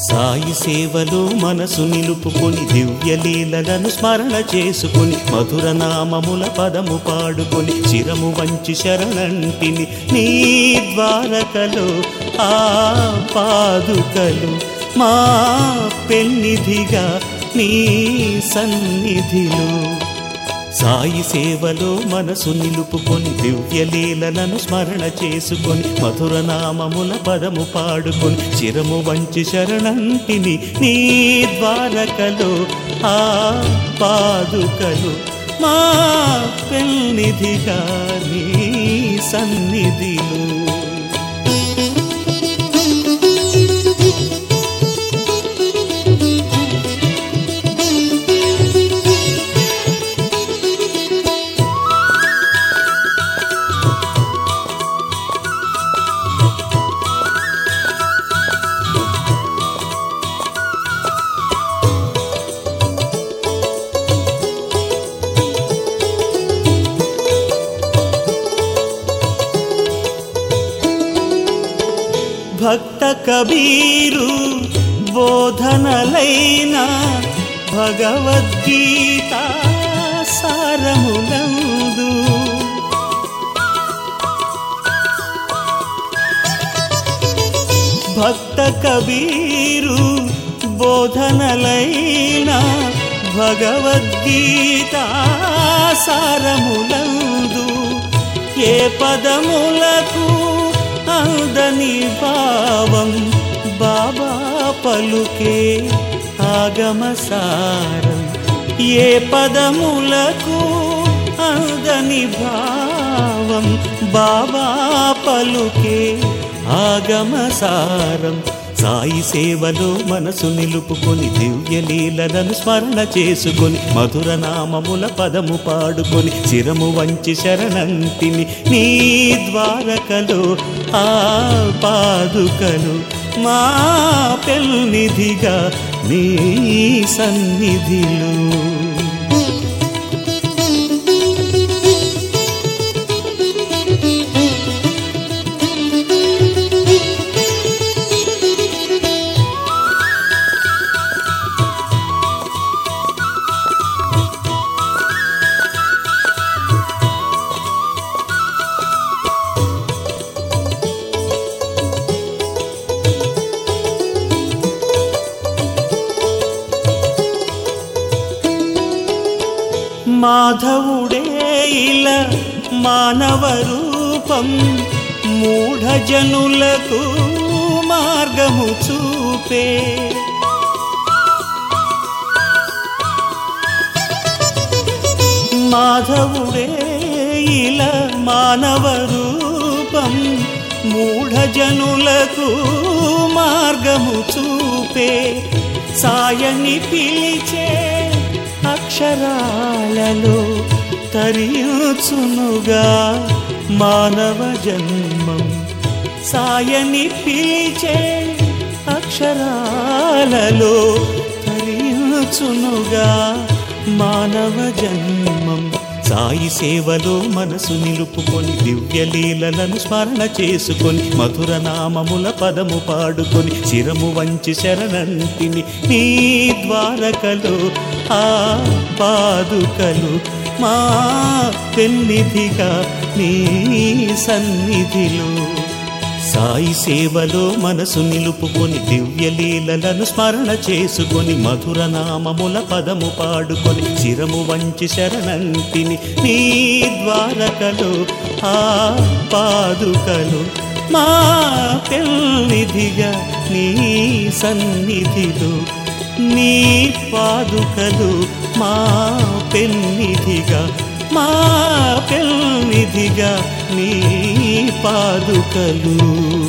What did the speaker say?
సాయి సేవలో మనసు నిలుపుకొని దివ్యలీలలను స్మరణ చేసుకొని మధుర నామముల పదము పాడుకొని చిరము వంచి శరణంటిని నీ ద్వారకలో ఆ పాదుకలు మా పెన్నిధిగా నీ సన్నిధిలో సాయి సేవలో మనసు నిలుపుకొని దివ్యలీలలను స్మరణ చేసుకొని మధుర నామముల పదము పాడుకొని చిరము వంచి శరణంటిని నీ ద్వారకలో ఆ పాదుకలు మా పెన్నిధిగా నీ సన్నిధిలో భక్త కబీరు బోధనలైన భగవద్గీత సారములందు భక్త కబీరు బోధనలైన భగవద్గీత సారములందు ఏ పదములకు అందని భావం బాబా పలుకే ఆగమ సారం ఏ పదములకు అందని భావం బాబా పలుకే ఆగమ సారం సాయి సేవలో మనసు నిలుపుకొని దివ్యలీలలను స్మరణ చేసుకొని మధుర నామముల పదము పాడుకొని చిరము వంచి శరణంతిని నీ ద్వారకలో ఆ పాదుకలు మా పెల్నిధిగా నీ సన్నిధిలో మాధవుడే ఇలా మానవ రూపం మూఢజనులకు మార్గము చూపే మాధవుడే ఇలా మానవ రూపం మూఢజనులకు మార్గము చూపే సాయని పిలిచే అక్షరాలలో తరియుచునుగా మానవ జన్మం సాయని పిలిచే అక్షరాలలో తరియుచునుగా మానవ జన్మం సాయి సేవలో మనసు నిలుపుకొని దివ్యలీలలను స్మరణ చేసుకొని మధుర నామముల పదము పాడుకొని చిరము వంచి శరణంటిని నీ ద్వారకలో ఆ పాదుకలు మా పెన్నిధిగా నీ సన్నిధిలో సాయి సేవలో మనసు నిలుపుకొని దివ్యలీలలను స్మరణ చేసుకొని మధుర నామముల పదము పాడుకొని చిరము వంచి శరణంటిని నీ ద్వారకలో ఆ పాదుకలు మా పెల్నిధిగా నీ సన్నిధిలో నీ పాదుకలు మా పెన్నిధిగా మా పెల్నిధిగా నీ పాదుకలు